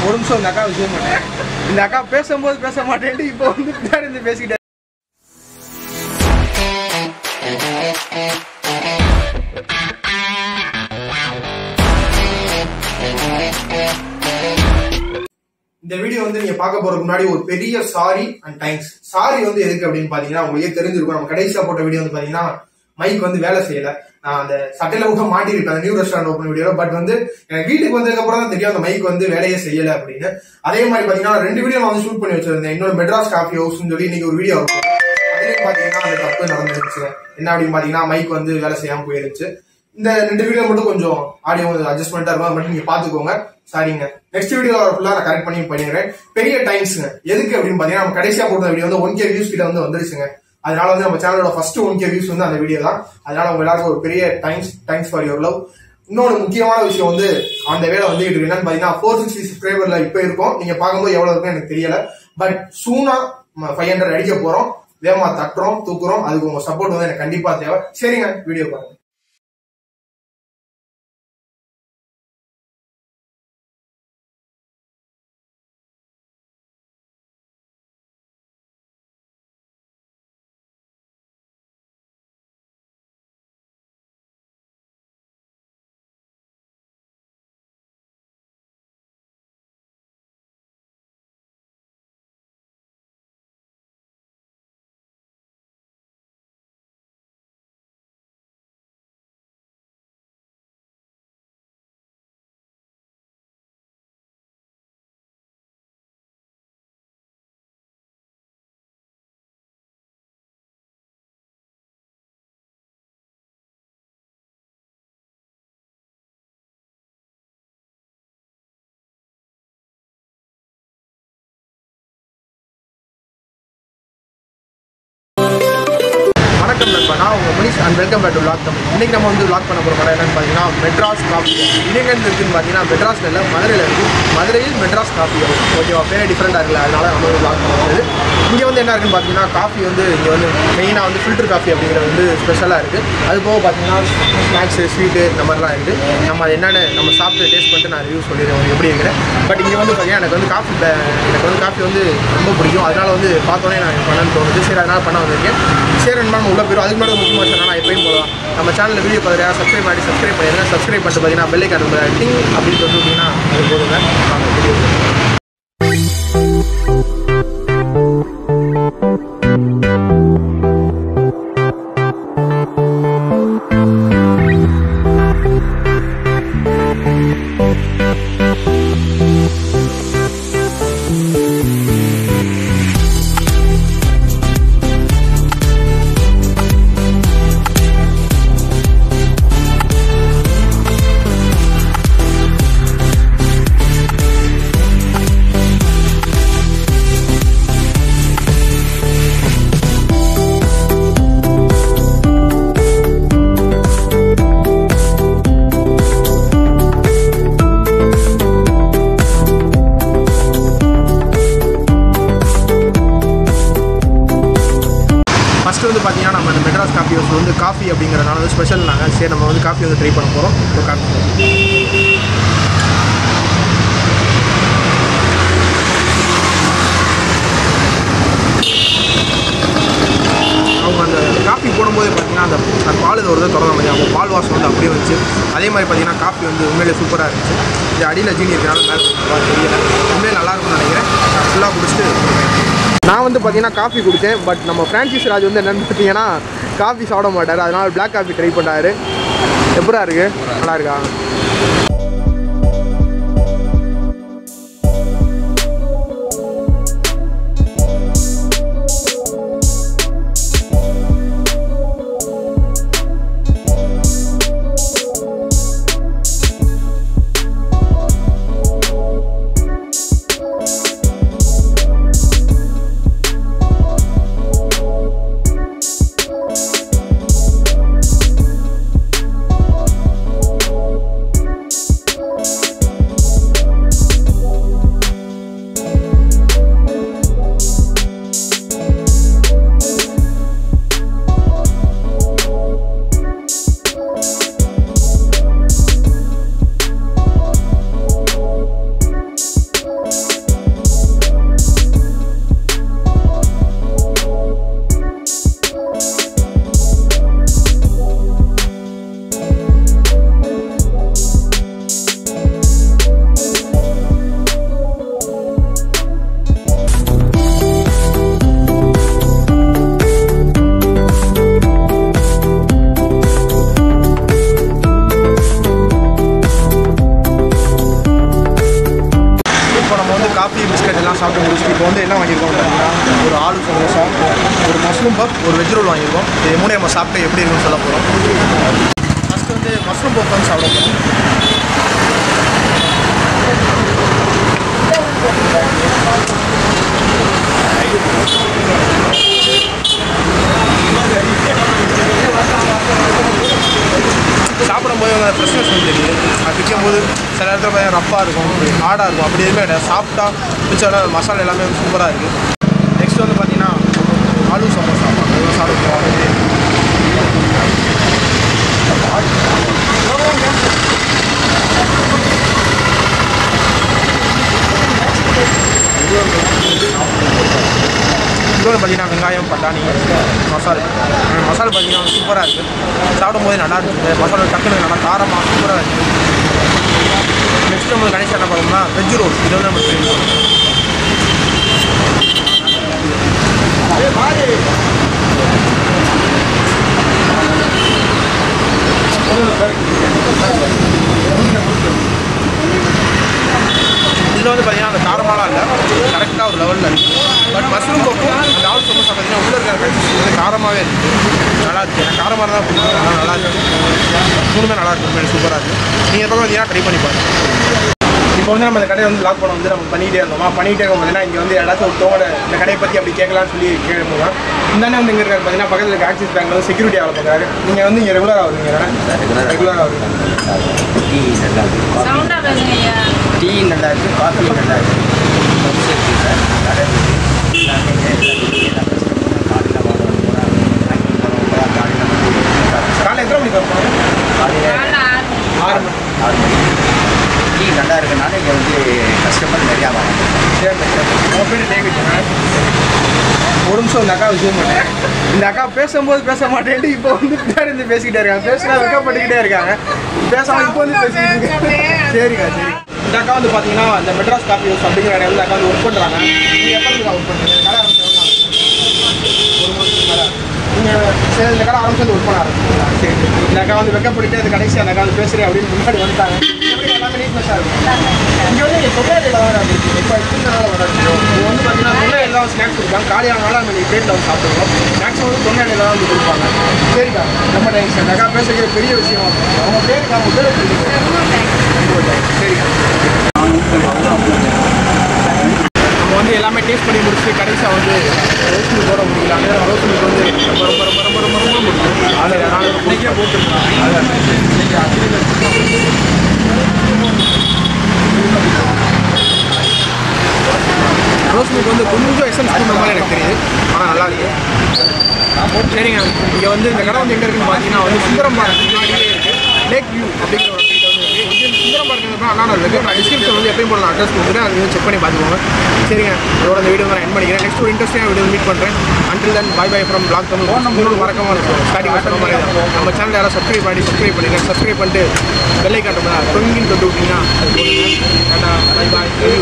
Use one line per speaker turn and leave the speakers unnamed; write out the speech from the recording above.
ஒரு நிமிஷம் இந்த அக்கா விஷயம் மாட்டேன் இந்த அக்கா பேசும்போது பேச மாட்டேன்ட்டு இப்போ வந்து பின்னாடி இருந்து பேசிக்கிட்டே இந்த வீடியோ வந்து நீங்க பார்க்க போறதுக்கு முன்னாடி ஒரு பெரிய சாரி அண்ட் தேங்க்ஸ் சாரி வந்து எதுக்கு அப்படின்னு பாத்தீங்கன்னா உங்களுக்கே தெரிஞ்சிருக்கும் நம்ம கடைசியா போட்ட வீடியோ வந்து பாத்தீங்கன்னா மைக் வந்து வேலை செய்யல நான் அந்த சட்டையில கூட மாட்டிருப்பேன் new restaurant open video but வந்து எனக்கு வீட்டுக்கு வந்ததுக்கு அப்புறம் தான் தெரியும் அந்த மைக் வந்து வேலையே செய்யல அப்படின்னு அதே மாதிரி பாத்தீங்கன்னா ரெண்டு வீடியோ நான் வந்து ஷூட் பண்ணி வச்சிருந்தேன் இன்னொரு மெட்ராஸ் காஃபி ஹவுஸ்னு சொல்லி இன்னைக்கு ஒரு வீடியோ இருக்கும் அதுலயும் பாத்தீங்கன்னா அந்த தப்பு நடந்துருச்சு என்ன அப்படின்னு பாத்தீங்கன்னா மைக் வந்து வேலை செய்யாம போயிருச்சு இந்த ரெண்டு வீடியோ மட்டும் கொஞ்சம் ஆடியோ அட்ஜஸ்ட்மெண்டா இருக்கும் அது மட்டும் நீங்க பாத்துக்கோங்க சாரிங்க நெக்ஸ்ட் வீடியோ ஃபுல்லா நான் கரெக்ட் பண்ணி பண்ணிடுறேன் பெரிய டைம்ஸ்ங்க எதுக்கு அப்படின்னு பாத்தீங்கன்னா நம்ம கடைசியா போட்ட வீடியோ வந்து ஒன் கே வியூஸ் கிட்ட வந்து வந்துருச்சுங்க அதனால வந்து நம்ம சேனலோட ஃபர்ஸ்ட் ஒன் கே வியூஸ் வந்து அந்த வீடியோ தான் அதனால உங்க எல்லாருக்கும் ஒரு பெரிய times thanks for your love இன்னொரு முக்கியமான விஷயம் வந்து அந்த வேலை வந்து இருக்கு என்னன்னு பாத்தீங்கன்னா ஃபோர் சிக்ஸ்டி சப்ஸ்கிரைபர்ல இப்ப இருக்கும் நீங்க பார்க்கும்போது எவ்வளவு இருக்கும் எனக்கு தெரியல பட் சூனா ஃபைவ் ஹண்ட்ரட் அடிக்க போறோம் வேகமா தட்டுறோம் தூக்குறோம் அதுக்கு உங்க சப்போர்ட் வந்து எனக்கு கண்டிப்பா தேவை சரிங்க வீடியோ பாருங்க வணக்கம் நண்பா நான் உங்க Manish and welcome back to vlog Tamil இன்னைக்கு நம்ம வந்து லாக் பண்ண போகிற இடம் என்னன்னு பார்த்தீங்கன்னா மெட்ராஸ் காஃபி இது எங்க இருந்து இருக்குன்னு பார்த்தீங்கன்னா மெட்ராஸ்ல இல்லை மதுரையில் இருக்கு மதுரையில் மெட்ராஸ் காஃபி ஓகேவா பேரே டிஃப்ரெண்டாக இருக்குல்ல அதனால நம்ம வந்து லாக் பண்ண முடியாது இங்கே வந்து என்ன இருக்குன்னு பார்த்தீங்கன்னா காஃபி வந்து இங்கே வந்து மெயினாக வந்து ஃபில்டர் காஃபி அப்படிங்கிறது வந்து ஸ்பெஷலாக இருக்குது அது போக பார்த்தீங்கன்னா ஸ்நாக்ஸு ஸ்வீட்டு இந்த மாதிரிலாம் இருக்குது நம்ம அது என்னென்ன நம்ம சாப்பிட்டு டேஸ்ட் பண்ணிட்டு நான் ரிவ்யூ சொல்லிடுறேன் உங்களுக்கு எப்படி இருக்கிறேன் பட் இங்கே வந்து பார்த்தீங்கன்னா எனக்கு வந்து காஃபி எனக்கு வந்து காஃபி வந்து ரொம்ப பிடிக்கும் அதனால வந்து பார்த்தோன்னே நான் பண்ணணும்னு தோணுது சரி அதனால பண்ண வந்திருக்கேன் சரி நண்பா நம்ம உள்ள போயிடும் அதுக்கு மேலே முக்கியமாக சொன்னால் நான் எப்பயும் போகலாம் நம்ம சேனலில் வீடியோ பார்த்துட்டு சப்ஸ்கிரைப் பண்ணி சப்ஸ்கிரைப் பண்ணிடுங்க சப்ஸ்கிரைப் பண்ணிட்டு பார்த்தீங்கன்னா பெல்லை காட்டு டிங் அப்படின்னு சொல்லிட்டு விட்டீங்கன்னா அது போதுங்க வாங்க வீடியோ ஃபஸ்ட்டு வந்து பார்த்தீங்கன்னா நம்ம இந்த மெட்ராஸ் காஃபி ஹவுஸ் வந்து காஃபி அப்படிங்கிறனால வந்து ஸ்பெஷல் நாங்கள் சரி நம்ம வந்து காஃபி வந்து ட்ரை பண்ண போகிறோம் இப்போ காஃபி அவங்க அந்த காஃபி போடும்போது பார்த்தீங்கன்னா அந்த அந்த பால் இது வருது திறந்த மாதிரி அவங்க பால் வாசம் வந்து அப்படியே வந்துச்சு அதே மாதிரி பார்த்தீங்கன்னா காஃபி வந்து உண்மையிலே சூப்பராக இருந்துச்சு இது அடியில் ஜீனி இருக்கிறனால மேலே நல்லா தெரியல உண்மையிலே நல்லா இருக்கும்னு நினைக்கிறேன் நான் ஃபுல்லாக குடிச்சிட்டு நான் வந்து பார்த்தீங்கன்னா காஃபி குடித்தேன் பட் நம்ம ஃப்ரான்சிஸ் ராஜ் வந்து என்னென்னு பார்த்தீங்கன்னா காஃபி சாப்பிட மாட்டார் அதனால் பிளாக் காஃபி ட்ரை பண்ணாரு எப்படா இருக்கு நல்லா இருக்கா காஃபி பிஸ்கட் எல்லாம் சாப்பிட்டு முடிச்சுட்டு இப்போ வந்து என்ன வாங்கியிருக்கோம் பார்த்தீங்கன்னா ஒரு ஆலு சமோசா ஒரு மஷ்ரூம் பப் ஒரு வெஜ் ரோல் வாங்கியிருக்கோம் இது மூணு நம்ம சாப்பிட்டு எப்படி இருக்குன்னு சொல்ல போகிறோம் ஃபஸ்ட்டு வந்து மஷ்ரூம் பப் வந்து சாப்பிட போகிறோம் சாப்பிடும்போது அந்த ஃப்ரெஷ்னஸ் வந்து தெரியுது அது பிக்கும்போது சில இடத்துல பார்த்தீங்கன்னா ரஃப்பாக இருக்கும் ஹார்டாக இருக்கும் அப்படி எதுவுமே கிடையாது சாப்பிட்டா பிடிச்சோட மசாலா எல்லாமே சூப்பராக இருக்குது நெக்ஸ்ட் வந்து பார்த்தீங்கன்னா ஆலு சமோசா அதெல்லாம் சாப்பிடுவோம் இது வந்து பார்த்தீங்கன்னா வெங்காயம் பட்டாணி மசால் மசால் பார்த்தீங்கன்னா சூப்பராக இருக்குது சாப்பிடும்போது நல்லா இருக்குது மசாலா டக்குனு நல்லா காரமாக சூப்பராக இருக்குது நெக்ஸ்ட் நம்ம கணேஷ் என்ன பண்ணோம்னா வெஜ் ரோல் இது வந்து நம்ம செய்யணும் இதில் வந்து பார்த்தீங்கன்னா அந்த காரமாலாம் இல்லை கரெக்டாக ஒரு லெவலில் இருக்குது பட் மஷ்ரூம் பப்பும் அந்த ஆல் சமோசா பார்த்தீங்கன்னா உள்ளே இருக்கிற கன்சிஸ்டன்சி வந்து காரமாகவே இருக்குது நல்லா இருக்குது எனக்கு காரமாக தான் பிடிக்கும் ஆனால் நல்லா இருக்குது மூணுமே நல்லா இருக்குது உண்மையிலே சூப்பராக இருக்குது நீங்கள் பக்கம் வந்தீங்கன்னா ட்ரை பண்ணி பாருங்க இப்போ வந்து நம்ம இந்த கடையை வந்து லாக் பண்ண வந்து நம்ம பண்ணிகிட்டே இருந்தோமா பண்ணிகிட்டே இருக்கும் பார்த்தீங்கன்னா இங்கே வந்து ஏதாச்சும் ஒருத்தவங்க இந்த கடையை பற்றி அப்படி கேட்கலாம்னு சொல்லி கேட்கும்போது இந்த வந்து இங்கே இருக்காரு பார்த்தீங்கன்னா பக்கத்தில் இருக்க ஆக்சிஸ் பேங்க்ல வந்து செக்யூரிட்டி ஆகல பார்க்குறாரு நீங்கள் வந்து இங்கே ரெகுலராக வருவீங்க ரெகுலராக வருவீங்க
டீ நல்லா இருக்கு
சவுண்டா பேசுங்க ஐயா
டீ நல்லா இருக்கு காஃபி நல்லா இருக்கு பப்ஸ் இருக்கு சார் கடை இருக்கு எல்லாமே இங்க எல்லா காலையில் வாங்க போகிறேன் காலையில்
காலையில் எத்தனை மணிக்கு வரணும்
காலையில்
காலைல ஆறு
ஆறு மணி
ஆறு மணி டீ நல்லா இருக்கனால இங்கே வந்து கஸ்டமர் நிறையா வாங்க
சரி சரி உங்கள் பேர் டேவிட் ஒரு நிமிஷம் இந்த அக்காவை ஜூம் பண்ணேன் இந்த அக்கா பேசும்போது பேச மாட்டேன்ட்டு இப்போ வந்து பின்னாடி இருந்து பேசிக்கிட்டே இருக்காங்க பேசினா வெக்கப்பட்டுக்கிட்டே இருக்காங்க பேசாம இப்போ வந்து பேசிக்கிட்டு இருக்காங்க சரிக்கா சரி இந்த அக்கா வந்து பார்த்தீங்கன்னா இந்த மெட்ராஸ் காஃபி ஹவுஸ் அப்படிங்கிற இடம் வந்து அக்கா வந்து ஒர்க் பண்ணுறாங்க நீங்கள் எப்போ இருந்து ஒர்க் பண்ணுறீங்க கடை ஆரம்பிச்சு ஒரு மாதத்துக்கு மேலே நீங்கள் சரி இந்த கடை ஆரம்பிச்சு ஒர்க் பண்ண ஆரம்பிச்சிங்களா சரி சரி. இந்த அக்கா வந்து வெக்கப்பட்டுட்டு அது கடைசி அந்த அக்கா வந்து பேசுகிறேன் அப்படின்னு முன்னாடி வந்துட்டாங்க எப்படி எல்லாமே நீட்னஸாக இருக்கும் இங்கே வந்து நீங்கள் தொழிலாளியில் வர இருக்கீங்க இப்போ இருக்கிறனால வர இது வந்து பார்த்தீங்கன்னா தொழிலாளியில் தான் ஸ்நாக்ஸ் கொடுப்பாங்க காலியானாலும் நம்ம நீங்கள் டேட்டில் வந்து சாப்பிடுவோம் மேக்ஸிமம் வந்து தொழிலாளியில் தான் வந்து கொடுப்பாங்க சரிக்கா ரொம்ப தேங்க்ஸ் அந்த அக்கா பேசுகிற பெரிய விஷயம் அவங்க பேருக்கு அவங்க பேர் சரிக்கா நம்ம வந்து எல்லாமே டேஸ்ட் பண்ணி முடிச்சு கடைசியாக வந்து ரோஸ் மில்க் போட முடியல அந்த ரோஸ் மில்க் வந்து ரொம்ப ரொம்ப ரொம்ப ரொம்ப ரொம்ப ரொம்ப முடியும் அதில் நான் இன்னைக்கே போட்டுருக்கேன் ரோஸ் மில்க் வந்து கொஞ்சம் எசன்ஸ் கொடுத்த மாதிரி எனக்கு தெரியுது ஆனால் நல்லா இருக்கு சரிங்க இங்கே வந்து இந்த கடை வந்து எங்கே இருக்குன்னு பார்த்தீங்கன்னா வந்து சுந்தரம் பார்க் முன்னாடியே இருக்கு லேக் வியூ அப்படிங்கிற ஒரு வீடு வந்து இருக்கு இங்கே சுந்தரம் பார்க் அண்ணா இருக்கு நான் டிஸ்கிரிப்ஷன் வந்து எப்பயும் போல அட்ரஸ் கொடுத்துட்டு அது வந்து செக் பண்ணி பார்த்துக்கோங்க சரிங்க இதோட இந்த வீடியோ நான் என் பண்ணிக்கிறேன் நெக்ஸ்ட் ஒரு இன்ட்ரெஸ்டிங்காக வீடியோ மீட் பண்ணுறேன் until then bye bye from blog Tamil உங்களுக்கு மறக்காம இருக்கும் ஸ்டார்டிங் சொன்ன மாதிரி தான். நம்ம சேனல் யாராவது சப்ஸ்கிரைப் பண்ணி சப்ஸ்கிரைப் பண்ணிடுங்க சப்ஸ்கிரைப் பண்ணிட்டு வெள்ளை காட்டுறதா தொங்கின்னு தொட்டு விட்டீங்கன்னா அது போடுங்க டாடா பை பாய்